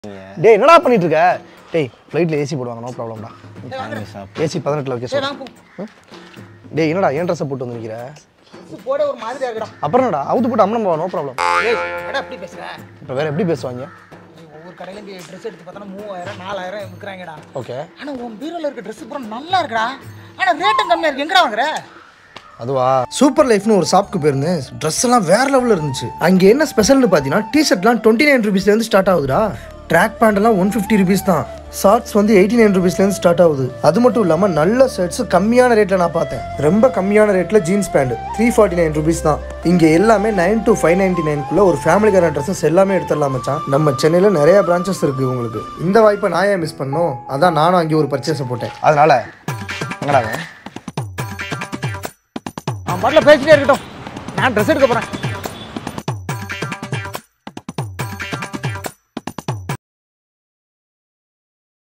டேய் என்னடா பண்ணிட்டு இருக்க டேய் ஃப்ளைட்டில் ஏசி போடுவாங்க நோ ப்ராப்ளம்டா ஏசி பதினெட்டில் வைக்க சொல்லு டேய் என்னடா ஏன் ட்ரெஸ்ஸை போட்டு வந்து நிற்கிற போட ஒரு மாதிரியா இருக்குடா அப்புறம் என்னடா அவுத்து போட்டு அம்மனம் போவா நோ ப்ராப்ளம் ஏய் என்னடா அப்படி பேசுற இப்போ வேற எப்படி பேசுவாங்க நீ ஒவ்வொரு கடையில இருந்து ட்ரெஸ் எடுத்து பார்த்தா மூவாயிரம் நாலாயிரம் விற்கிறாங்கடா ஓகே ஆனா உன் பீரோல இருக்க ட்ரெஸ் பூரா நல்லா இருக்குடா ஆனா ரேட்டும் கம்மியா இருக்கு எங்கடா வாங்குற அதுவா சூப்பர் லைஃப்னு ஒரு ஷாப்க்கு போயிருந்தேன் ட்ரெஸ் எல்லாம் வேற லெவலில் இருந்துச்சு அங்கே என்ன ஸ்பெஷல்னு பார்த்தீங்கன்னா டிஷர்ட்லாம் டுவெண்ட்டி நைன் ருபீஸ்லேருந்து ஸ்டார்ட் ஆகுதுடா ட்ராக் பேண்ட் எல்லாம் ஒன் ஃபிஃப்டி ருபீஸ் தான் ஷார்ட்ஸ் வந்து எயிட்டி நைன் ருபீஸ்லேருந்து ஸ்டார்ட் ஆகுது அது மட்டும் இல்லாமல் நல்ல ஷர்ட்ஸ் கம்மியான ரேட்டில் நான் பார்த்தேன் ரொம்ப கம்மியான ரேட்டில் jeans pant three forty nine rupees தான் இங்கே எல்லாமே நைன் to ஃபைவ் நைன்டி நைன்குள்ளே ஒரு ஃபேமிலிக்கான ட்ரெஸ்ஸஸ் எல்லாமே எடுத்துடலாம் மச்சான் நம்ம சென்னையில் நிறைய பிரான்ச்சஸ் இருக்குது உங்களுக்கு இந்த வாய்ப்பை நான் ஏன் மிஸ் பண்ணோம் அதான் நானும் அங்கே ஒரு பர்ச்சேஸை போட்டேன் அதனால எங்கடாங்க அவன் பாட்டில் பேசிட்டே இருக்கட்டும் நான் ட்ரெஸ் எடுக்க போறேன்